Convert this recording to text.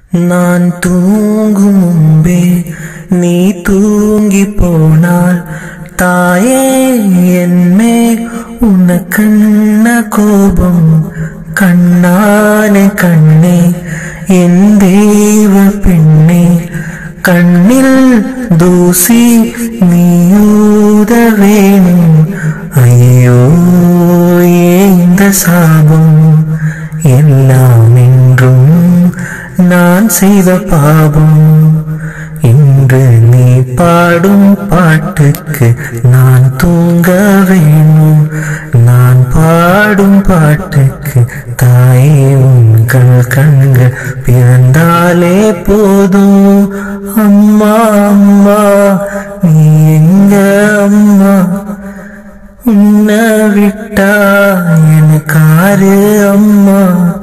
நான் தூங்கும் முன்பே நீ தூங்கி போனால் தாயே என்மேல் உனக்கண்ண கோபம் கண்ணானே கண்ணே என் தெய்வ பெண்ணே கண்ணில் தூசி நீயூத வேணும் ஐயோ இந்த சாபம் எல்லாம் என்றும் நான் செய்த பாவம் இன்று நீ பாடும் பாட்டுக்கு நான் தூங்க வேணும் நான் பாடும் பாட்டுக்கு தாயே உங்கள் கண்கள் பிறந்தாலே போதும் அம்மா அம்மா நீ எங்க அம்மா உன்னை விட்டா எனக்காரு அம்மா